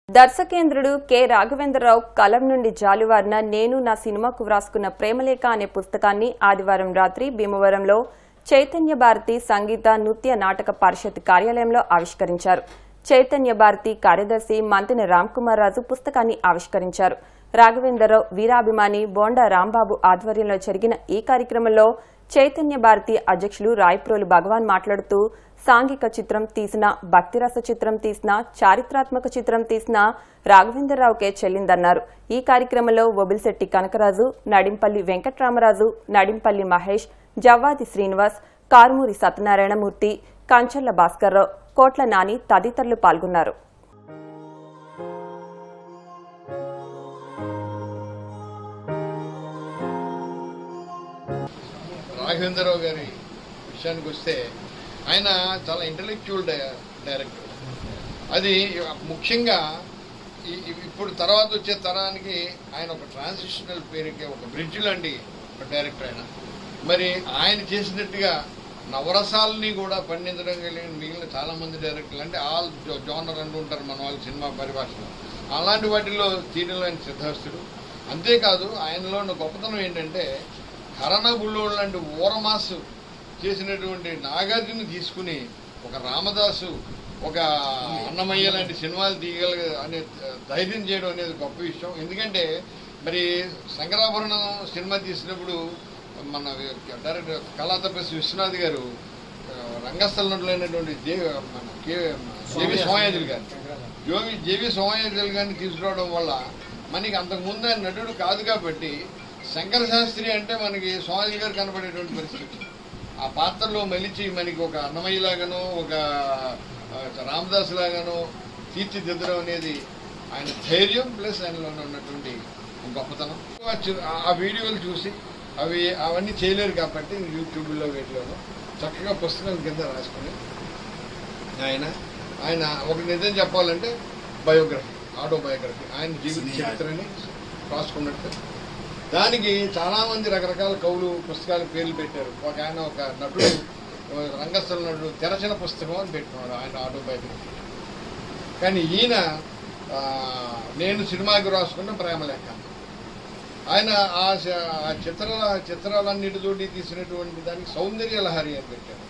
దర్శకేంద్రుడు K Raghavendra Rao కలం నుండి జాలువారిన నేను నా సినిమాకు వ్రాసుకున్న ప్రేమలేఖ అనే పుస్తకాన్ని ఆదివారం రాత్రి భీమవరంలో చైతన్య భారతి సంగీత నృత్య నాటక పరిషత్ కార్యాలయంలో ఆవిష్కరించారు చైతన్య భారతి కార్యదర్శి మంతిని రామ్కుమార్ రాజు పుస్తకాన్ని ఆవిష్కరించారు రాఘవేంద్రరావు వీరాభిమాని బోండా రాంబాబు ఆధ్వర్యంలో జరిగిన ఈ కార్యక్రమంలో చైతన్య భారతి అధ్యక్షులు రాయప్రోలు భగవాన్ మాట్లాడుతూ సాంఘిక చిత్రం తీసిన భక్తిరస చిత్రం తీసిన చారిత్రాత్మక చిత్రం తీసిన రాఘవేంద్రరావుకే చెల్లిందన్నారు ఈ కార్యక్రమంలో ఒబిల్శెట్టి కనకరాజు నడింపల్లి వెంకట్రామరాజు నడింపల్లి మహేష్ జవ్వాది శ్రీనివాస్ కారుమూరి సత్యనారాయణమూర్తి కంచర్ల భాస్కర్రావు కోట్ల నాని తదితరులు పాల్గొన్నారు రాఘవేంద్రరావు గారి విషయానికి వస్తే ఆయన చాలా ఇంటలెక్చువల్ డైరెక్టర్ అది ముఖ్యంగా ఈ- ఈ- ఇప్పుడు తర్వాత వచ్చే తరానికి ఆయన ఒక ట్రాన్సిషనల్ పేరుకి ఒక బ్రిడ్జ్ లాంటి ఒక డైరెక్టర్ ఆయన మరి ఆయన చేసినట్టుగా నవరసాలని కూడా పండించడం కలిగిన మిగిలిన చాలా మంది డైరెక్టర్లు అంటే ఆల్ జోనర్ అంటూ ఉంటారు మన వాళ్ళు సినిమా పరిభాషలో అలాంటి వాటిల్లో తీయడంలో ఆయన సిద్ధాస్తుడు అంతేకాదు ఆయనలో ఉన్న గొప్పతనం ఏంటంటే కరణ బుల్లోడు లాంటి ఊరమాసు చేసినటువంటి నాగార్జున తీసుకుని ఒక రామదాసు ఒక అన్నమయ్య లాంటి సినిమాలు తీయగల అనే ధైర్యం చేయడం అనేది గొప్ప విషయం ఎందుకంటే మరి శంకరాభరణం సినిమా తీసినప్పుడు మన డైరెక్టర్ కళాతపస్వి విశ్వనాథ్ గారు ఆ, రంగస్థలంలోనటువంటి దేవి మన కే- జేవి సోమయాజులు గారు జోవి జేవి సోమయాజులు గారిని తీసుకురావడం వల్ల మనకి అంతకు ముందు ఆయన నటుడు కాదు కాబట్టి శంకర శాస్త్రి అంటే మనకి సోమయాజులు గారు కనబడేటువంటి పరిస్థితి ఆ పాత్రలో మలిచి మనకి ఒక అన్నమయ్యలాగానో ఒక ఆ, రామదాస్ లాగానో తీర్చిదిద్దడం అనేది ఆయన ధైర్యం ప్లస్ ఆయనలో ఉన్నటువంటి గొప్పతనం ఆ చి- ఆ- ఆ వీడియోలు చూసి అవి అవన్నీ చేయలేరు కాబట్టి యూట్యూబ్లో వీటిలోనూ చక్కగా పుస్తకం కింద రాసుకొని ఆయన ఆయన ఒక నిజం చెప్పాలంటే బయోగ్రఫీ ఆటోబయోగ్రఫీ ఆయన జీవిత చరిత్రని రాసుకున్నట్టు దానికి చాలా మంది రకరకాల కవులు పుస్తకాలు పేర్లు పెట్టారు ఒక ఆయన ఒక నటుడు ఒక రంగస్థల నటుడు తెరచిన పుస్తకం అని పెట్టుకున్నాడు ఆయన ఆటోబయోగ్రఫీ కానీ ఈయన ఆ, నేను సినిమాకి రాసుకున్న ప్రేమ లెక్క ఆయన ఆ శ- ఆ చిత్ర చిత్రాలన్నిటితోటి తీసినటువంటి దానికి సౌందర్య లహరి అని పెట్టారు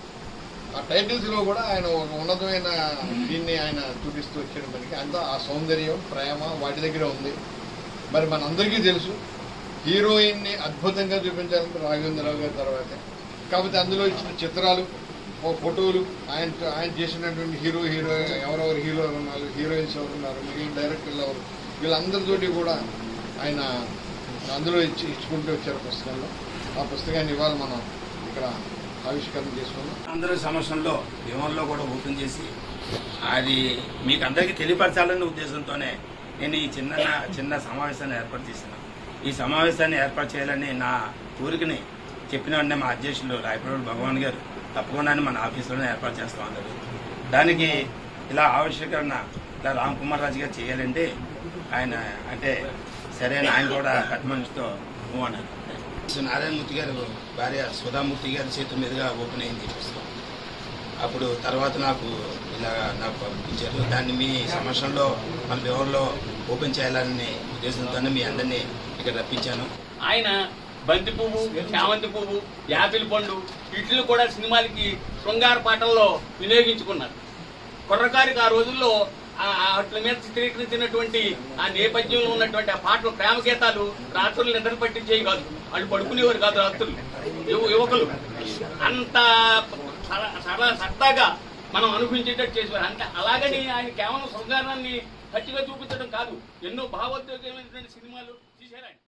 ఆ టైటిల్స్ లో కూడా ఆయన ఒక ఉన్నతమైన దీన్ని ఆయన చూపిస్తూ వచ్చాడు మనకి అంతా ఆ సౌందర్యం ప్రేమ వాటి దగ్గర ఉంది మరి మనందరికీ తెలుసు హీరోయిన్ ని అద్భుతంగా చూపించాలంటే రాఘవేంద్రరావు గారి తర్వాతే కాకపోతే అందులో ఇచ్చిన చిత్రాలు ఓ ఫోటోలు ఆయన ఆయన చేసినటువంటి హీరో హీరో ఎవరెవరు హీరోలు ఉన్నారు హీరోయిన్స్ ఎవరు ఉన్నారు మిగిలిన డైరెక్టర్లు ఎవరు వీళ్ళందరితోటి కూడా ఆయన అందులో ఇచ్చి ఇచ్చుకుంటూ వచ్చారు పుస్తకంలో ఆ పుస్తకాన్ని ఇవాళ మనం ఇక్కడ ఆవిష్కరణ చేసుకున్నాం అందరి సమక్షంలో భీమంలో కూడా ఓపెన్ చేసి అది మీకు అందరికీ తెలియపరచాలనే ఉద్దేశంతోనే నేను ఈ చిన్న చిన్న సమావేశాన్ని ఏర్పాటు చేశాను ఈ సమావేశాన్ని ఏర్పాటు చేయాలని నా ఊరికిని చెప్పిన వెంటనే మా అధ్యక్షులు రాయపూడి భగవాన్ గారు తప్పకుండా మన ఆఫీసులోనే ఏర్పాటు చేస్తాం అన్నారు దానికి ఇలా ఆవిష్కరణ ఇలా రామ్ కుమార్ రాజు గారు చేయాలంటే ఆయన అంటే సరే అని ఆయన కూడా పెద్ద మనిషితో నువ్వు అన్నారు సో నారాయణమూర్తి గారు భార్య సుధామూర్తి గారి చేతుల మీదుగా ఓపెన్ అయింది ఈ పుస్తకం అప్పుడు తర్వాత నాకు ఇలా నాకు పంపించారు దాన్ని మీ సమక్షంలో మన వివరంలో ఓపెన్ చేయాలనే ఉద్దేశంతోనే మీ అందరినీ ఇక్కడ రప్పించాను ఆయన బంతి పువ్వు చామంతి పువ్వు యాపిల్ పండు వీటిని కూడా సినిమాలకి శృంగార పాటల్లో వినియోగించుకున్నారు కుర్రకారికి ఆ రోజుల్లో ఆ ఆ వాటి మీద చిత్రీకరించినటువంటి ఆ నేపథ్యంలో ఉన్నటువంటి ఆ పాటలు ప్రేమ గీతాలు రాత్రులు నిద్ర పట్టించేవి కాదు వాళ్ళు పడుకునేవారు కాదు రాత్రులు యువ- యువకులు అంత సర- సరళ సరదాగా మనం అనుభవించేటట్టు చేసేవారు అంటే అలాగని ఆయన కేవలం శృంగారాన్ని గట్టిగా చూపించడం కాదు ఎన్నో భావోద్వేగమైనటువంటి సినిమాలు తీశారు ఆయన